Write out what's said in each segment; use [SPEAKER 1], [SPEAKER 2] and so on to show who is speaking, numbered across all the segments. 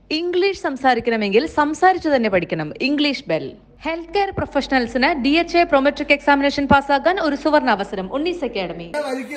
[SPEAKER 1] English സംസാരിക്കണമെങ്കിൽ സംസാരിച്ചു തന്നെ പഠിക്കണം ഇംഗ്ലീഷ് ബെൽ ഹെൽത്ത് കെയർ പ്രൊഫഷണൽസിന് D H A Prometric examination പാസ്സാകാൻ ഒരു സുവർണ അവസരം ഉണ്ണീസ് അക്കാഡമി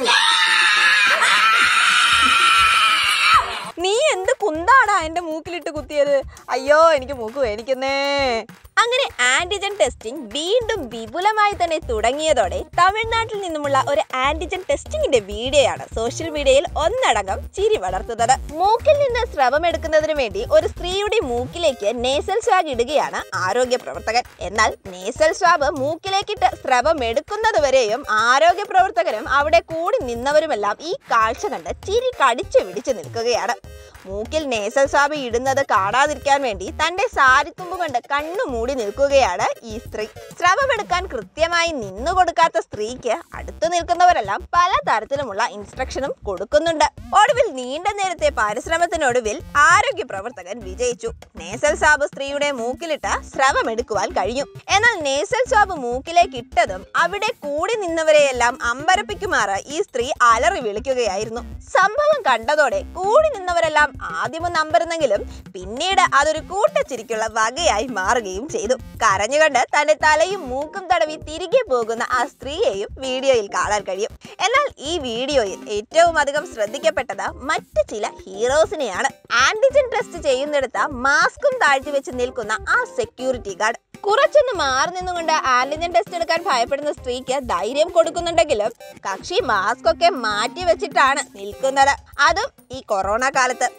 [SPEAKER 2] നീ എന്ത് കുന്താടാ എന്റെ മൂക്കിലിട്ട് കുത്തിയത് അയ്യോ എനിക്ക് മൂക്ക് വേനിക്കുന്നേ അങ്ങനെ ആന്റിജൻ ടെസ്റ്റിംഗ് വീണ്ടും വിപുലമായി തന്നെ തുടങ്ങിയതോടെ തമിഴ്നാട്ടിൽ നിന്നുമുള്ള ഒരു ആന്റിജൻ ടെസ്റ്റിംഗിന്റെ വീഡിയോയാണ് സോഷ്യൽ മീഡിയയിൽ ഒന്നടങ്കം ചിരി വളർത്തുന്നത് മൂക്കിൽ നിന്ന് സ്രവം എടുക്കുന്നതിന് വേണ്ടി ഒരു സ്ത്രീയുടെ മൂക്കിലേക്ക് നേസൽ സ്വാഗ് ഇടുകയാണ് ആരോഗ്യ പ്രവർത്തകൻ എന്നാൽ നേസൽ സ്വാബ് മൂക്കിലേക്കിട്ട് സ്രവം എടുക്കുന്നതുവരെയും ആരോഗ്യ പ്രവർത്തകരും അവിടെ കൂടി നിന്നവരുമെല്ലാം ഈ കാഴ്ച കണ്ട് ചിരി കടിച്ചു പിടിച്ചു നിൽക്കുകയാണ് മൂക്കിൽ നേസൽ സ്വാബ് ഇടുന്നത് കാണാതിരിക്കാൻ വേണ്ടി തന്റെ സാരിത്തുമ്പ് കൊണ്ട് കണ്ണു മൂടി നിൽക്കുകയാണ് ഈ സ്ത്രീ സ്രവമെടുക്കാൻ കൃത്യമായി നിന്നു കൊടുക്കാത്ത സ്ത്രീക്ക് അടുത്തു നിൽക്കുന്നവരെല്ലാം പല തരത്തിലുമുള്ള ഇൻസ്ട്രക്ഷനും കൊടുക്കുന്നുണ്ട് ഒടുവിൽ നീണ്ട നേരത്തെ പരിശ്രമത്തിനൊടുവിൽ ആരോഗ്യ പ്രവർത്തകൻ വിജയിച്ചു നേസൽ സ്വാബ് സ്ത്രീയുടെ മൂക്കിലിട്ട് സ്രവമെടുക്കുവാൻ കഴിഞ്ഞു എന്നാൽ നേസൽ സ്വാബ് മൂക്കിലേക്ക് ഇട്ടതും അവിടെ കൂടി നിന്നവരെയെല്ലാം അമ്പരപ്പിക്കുമാറ് ഈ സ്ത്രീ അലറി വിളിക്കുകയായിരുന്നു സംഭവം കണ്ടതോടെ കൂടി നിന്നവരെല്ലാം ആദ്യമൊന്ന് അമ്പരുന്നെങ്കിലും പിന്നീട് അതൊരു കൂട്ടച്ചിരിക്കുള്ള വകയായി മാറുകയും ചെയ്തു കരഞ്ഞുകൊണ്ട് തന്റെ തലയും മൂക്കും തടവി തിരികെ പോകുന്ന ആ സ്ത്രീയെയും വീഡിയോയിൽ കാണാൻ കഴിയും എന്നാൽ ഈ വീഡിയോയിൽ ഏറ്റവും അധികം ശ്രദ്ധിക്കപ്പെട്ടത് മറ്റ് ചില ഹീറോസിനെയാണ് ആന്റിജൻ ടെസ്റ്റ് ചെയ്യുന്നിടത്ത് മാസ്കും താഴ്ത്തി വെച്ച് നിൽക്കുന്ന ആ സെക്യൂരിറ്റി ഗാർഡ് കുറച്ചൊന്ന് മാറി നിന്നുകൊണ്ട് ആന്റിജൻ ടെസ്റ്റ് എടുക്കാൻ ഭയപ്പെടുന്ന സ്ത്രീക്ക് ധൈര്യം കൊടുക്കുന്നുണ്ടെങ്കിലും കക്ഷി മാസ്ക് ഒക്കെ മാറ്റി വെച്ചിട്ടാണ് നിൽക്കുന്നത് അതും ഈ കൊറോണ കാലത്ത്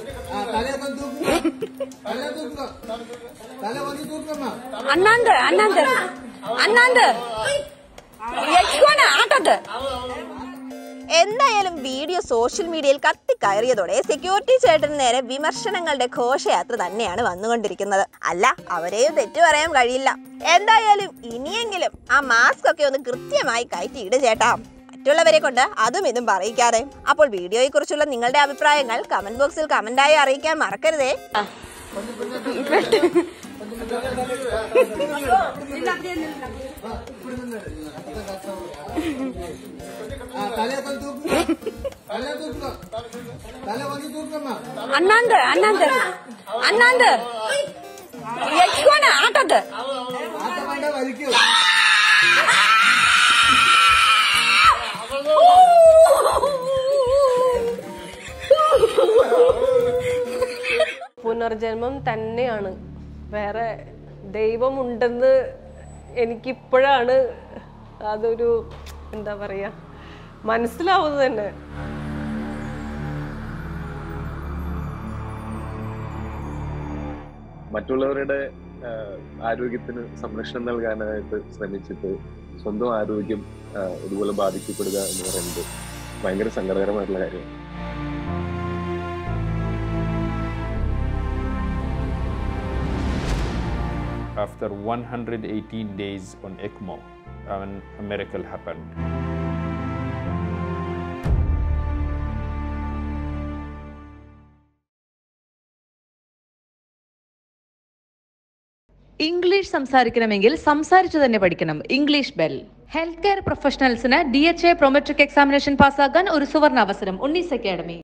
[SPEAKER 3] ಅಣ್ಣಂದ ಅಣ್ಣಂದ ಅಣ್ಣಂದ ಎಚ್ಕೋಣ ಆಟದ
[SPEAKER 2] എന്തായാലും വീഡിയോ സോഷ്യൽ മീഡിയയിൽ കത്തിക്കയറിയതോടെ സെക്യൂരിറ്റി ചേട്ടന് നേരെ വിമർശനങ്ങളുടെ ഘോഷയാത്ര തന്നെയാണ് വന്നുകൊണ്ടിരിക്കുന്നത് അല്ല അവരെയും തെറ്റു പറയാൻ കഴിയില്ല എന്തായാലും ഇനിയെങ്കിലും ആ മാസ്ക് ഒക്കെ ഒന്ന് കൃത്യമായി കയറ്റിയിട് ചേട്ടാ മറ്റുള്ളവരെ കൊണ്ട് അതും ഇതും പറയിക്കാതെ അപ്പോൾ വീഡിയോയെ കുറിച്ചുള്ള നിങ്ങളുടെ അഭിപ്രായങ്ങൾ കമന്റ് ബോക്സിൽ കമന്റായി അറിയിക്കാൻ മറക്കരുതേ
[SPEAKER 3] ಅಣ್ಣಂದ ಅಣ್ಣಂದ ಅಣ್ಣಂದ ಎಚ್ಕೋಣ ಆಟದ
[SPEAKER 4] പുനർജന്മം തന്നെയാണ് വേറെ ദൈവമുണ്ടെന്ന് എനിക്കിപ്പോഴാണ് അതൊരു എന്താ പറയുക മനസ്സിലാവുന്നത് തന്നെ
[SPEAKER 5] മറ്റുള്ളവരുടെ ആഹ്, ആരോഗ്യത്തിന് സംരക്ഷണം നൽകാനായിട്ട് ശ്രമിച്ചിട്ട് സ്വന്തം ആരോഗ്യം ആഹ്, ഇതുപോലെ ബാധിക്കപ്പെടുക എന്ന് പറയുന്നത് ഭയങ്കര സങ്കടകരമായിട്ടുള്ള കാര്യമാണ്
[SPEAKER 6] after 118 days on ECMO, and a miracle happened.
[SPEAKER 1] English സംസാരിക്കണമെങ്കിൽ സംസാരിച്ചു തന്നെ പഠിക്കണം ഇംഗ്ലീഷ് ബെൽ ഹെൽത്ത് കെയർ പ്രൊഫഷണൽസിന് D H A Prometric examination പാസ്സാകാൻ ഒരു സുവർണ അവസരം ഉണ്ണീസ് അക്കാഡമി